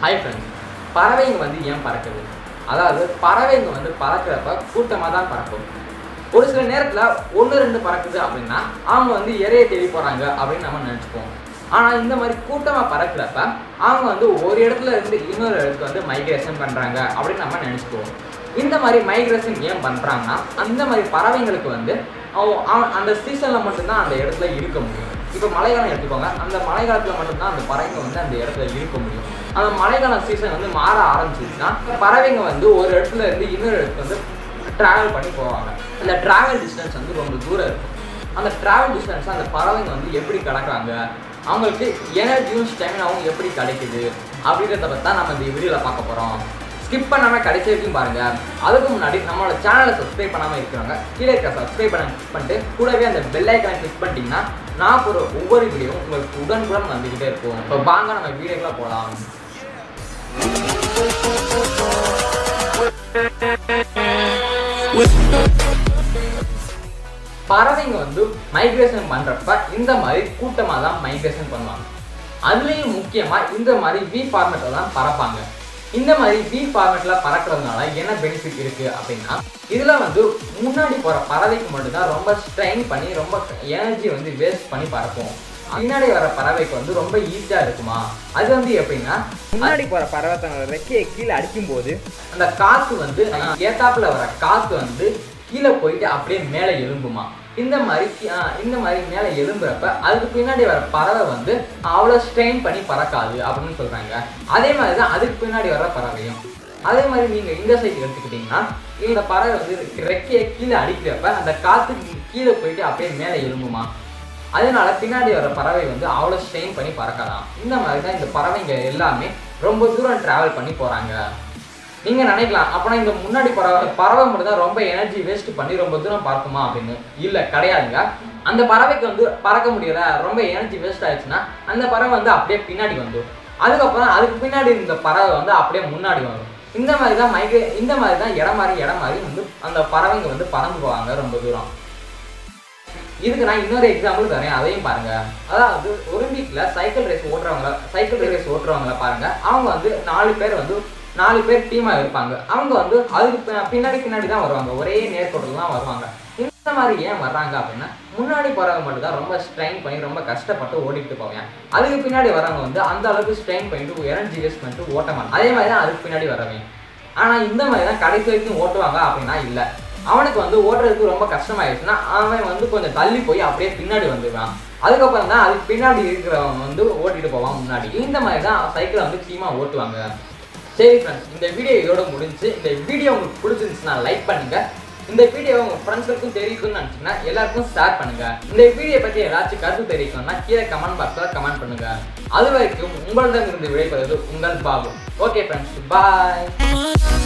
hi friends பறவைங்க வந்து ஏன் பறக்குது அதாவது பறவைங்க வந்து பறக்கிறப்ப கூட்டமாக தான் பறக்கும் ஒரு சில நேரத்தில் ஒன்று ரெண்டு பறக்குது அப்படின்னா அவங்க வந்து இறையை தேடி போகிறாங்க அப்படின்னு நம்ம நினச்சிப்போம் ஆனால் இந்த மாதிரி கூட்டமாக பறக்கிறப்ப அவங்க வந்து ஒரு இடத்துல இருந்து இன்னொரு இடத்துக்கு வந்து மைக்ரேஷன் பண்ணுறாங்க அப்படின்னு நம்ம நினச்சிக்குவோம் இந்த மாதிரி மைக்ரேஷன் ஏன் பண்ணுறாங்கன்னா அந்த மாதிரி பறவைங்களுக்கு வந்து அவ- அவ- அந்த சீசனில் மட்டும்தான் அந்த இடத்துல இருக்க முடியும் இப்போ மழைக்காலம் எடுத்துக்கோங்க அந்த மழைக்காலத்தில் மட்டும்தான் அந்த பறவைங்க வந்து அந்த இடத்துல இருக்க முடியும் அந்த மழைக்கால சீசன் வந்து மாற ஆரம்பிச்சிச்சுன்னா பறவைங்க வந்து ஒரு இடத்துல இருந்து இன்னொரு இடத்துக்கு வந்து ட்ராவல் பண்ணி போவாங்க அந்த ட்ராவல் டிஸ்டன்ஸ் வந்து ரொம்ப தூரம் இருக்கும் அந்த ட்ராவல் டிஸ்டன்ஸ் அந்த பறவைங்க வந்து எப்படி கிடக்குறாங்க அவங்களுக்கு எனர்ஜியும் ஸ்டெமினாவும் எப்படி கிடைக்குது அப்படின்றத பற்றி தான் நம்ம இந்த வீடியோவில் பார்க்க போகிறோம் ஸ்கிப் பண்ணாமல் கடைசி வரைக்கும் பாருங்க அதுக்கு முன்னாடி நம்மளோட சேனலை சப்ஸ்கிரைப் பண்ணாமல் இருக்கிறவங்க கீழே இருக்க சப்ஸ்கிரைப் பண்ண பண்ணிட்டு கூடவே அந்த பெல் ஐக்கனை கிளிக் பண்ணிட்டீங்கன்னா நான் போகிற ஒவ்வொரு வீடியோவும் உங்களுக்கு உடனுக்குடன் வந்துக்கிட்டே இருக்கும் இப்போ வாங்க நம்ம வீடியோக்குள்ள போகலாம் பறவைங்க வந்து மைக்ரேஷன் பண்றப்ப இந்த மாதிரி கூட்டமாக தான் மைக்ரேஷன் பண்ணுவாங்க அதுலேயும் முக்கியமாக இந்த மாதிரி வி ஃபார்மேட்டில் தான் பறப்பாங்க இந்த மாதிரி வி ஃபார்மேட்டில் பறக்கிறதுனால என்ன பெனிஃபிட் இருக்குது அப்படின்னா இதில் வந்து முன்னாடி போகிற பறவைக்கு மட்டும்தான் ரொம்ப ஸ்ட்ரெயின் பண்ணி ரொம்ப எனர்ஜி வந்து வேஸ்ட் பண்ணி பறப்போம் பின்னாடி வர பறவைக்கு வந்து ரொம்ப ஈஸியாக இருக்குமா அது வந்து எப்படின்னா முன்னாடி போகிற பறவை தன்னோட ரெக்கையை கீழே அடிக்கும்போது அந்த காற்று வந்து ஏத்தாப்புல வர காற்று வந்து கீழே போயிட்டு அப்படியே மேலே எழும்புமா இந்த மாதிரி கீ- ஆ, இந்த மாதிரி மேலே எழும்புறப்ப அதுக்கு பின்னாடி வர பறவை வந்து அவ்வளோ ஸ்ட்ரெயின் பண்ணி பறக்காது அப்படின்னு சொல்கிறாங்க அதே மாதிரி தான் அதுக்கு பின்னாடி வர பறவையும் அதே மாதிரி நீங்கள் இந்த சைடு எடுத்துக்கிட்டிங்கன்னா இந்த பறவை வந்து ரெக்கையை கீழே அடிக்கிறப்ப அந்த காற்று கீழே போயிட்டு அப்படியே மேலே எழும்புமா அதனால பின்னாடி வர பறவை வந்து அவ்வளோ ஸ்ட்ரெயின் பண்ணி பறக்கலாம் இந்த மாதிரி தான் இந்த பறவைங்க எல்லாமே ரொம்ப தூரம் டிராவல் பண்ணி போகிறாங்க நீங்க நினைக்கலாம் அப்பனா இந்த முன்னாடி பறவை பறவை மட்டும் தான் ரொம்ப எனர்ஜி வேஸ்ட் பண்ணி ரொம்ப தூரம் பறக்குமா அப்படின்னு இல்ல கிடையாதுங்க அந்த பறவைக்கு வந்து பறக்க முடியல ரொம்ப எனர்ஜி வேஸ்ட் ஆயிடுச்சுன்னா அந்த பறவை வந்து அப்படியே பின்னாடி வந்துடும் அதுக்கப்புறம் அதுக்கு பின்னாடி இந்த பறவை வந்து அப்படியே முன்னாடி வரும் இந்த மாதிரி தான் மைக்ரே இந்த மாதிரி தான் இடம் மாறி இடம் மாறி வந்து அந்த பறவைங்க வந்து பறந்து போவாங்க ரொம்ப தூரம் இதுக்கு நான் இன்னொரு எக்ஸாம்பிள் தரேன் அதையும் பாருங்க அதாவது ஒலிம்பிக்ல சைக்கிள் ரேஸ் ஓட்டுறவங்க சைக்கிள் ரேஸ் ஓட்டுறவங்கள பாருங்க அவங்க வந்து நாலு பேர் வந்து நாலு பேர் டீமா இருப்பாங்க அவங்க வந்து அதுக்கு பி- பின்னாடி பின்னாடி தான் வருவாங்க ஒரே நேர்கோட்டில் தான் வருவாங்க இந்த மாதிரி ஏன் வர்றாங்க அப்படின்னா முன்னாடி போறவங்க மட்டும் தான் ரொம்ப ஸ்ட்ரெயின் பண்ணி ரொம்ப கஷ்டப்பட்டு ஓடிட்டு போவாங்க அதுக்கு பின்னாடி வரவங்க வந்து அந்த அளவுக்கு ஸ்ட்ரெயின் பண்ணிட்டு எனர்ஜி வேஸ்ட் பண்ணிட்டு ஓட்ட மாட்டாங்க அதே மாதிரி தான் அதுக்கு பின்னாடி வரவங்க ஆனா இந்த மாதிரி தான் கடைசி வரைக்கும் ஓட்டுவாங்க அப்படின்னா இல்லை அவனுக்கு வந்து ஓட்டுறதுக்கு ரொம்ப கஷ்டமாயிடுச்சுன்னா அவன் வந்து கொஞ்சம் தள்ளி போய் அப்படியே பின்னாடி வந்துடுவான் அதுக்கப்புறம் தான் அதுக்கு பின்னாடி இருக்கிறவன் வந்து ஓட்டிட்டு போவான் முன்னாடி இந்த மாதிரி தான் சைக்கிளை வந்து டீமா ஓட்டுவாங்க சரி ஃப்ரெண்ட்ஸ் இந்த வீடியோ இதோட முடிஞ்சு இந்த வீடியோ உங்களுக்கு பிடிச்சிருந்துச்சுன்னா லைக் பண்ணுங்க இந்த வீடியோ உங்க ஃப்ரெண்ட்ஸுக்கும் தெரிவிக்கணும்னு நினச்சிங்கன்னா எல்லாருக்கும் ஷேர் பண்ணுங்க இந்த வீடியோ பத்தி ஏதாச்சும் கருத்து தெரிவிக்கணும்னா கீழே கமெண்ட் பாக்ஸ்ல கமெண்ட் பண்ணுங்க அது வரைக்கும் உங்களிடம் இருந்து விடைபெறுவது உங்கள் பாபு ஓகே ஃப்ரெண்ட்ஸ் பாய்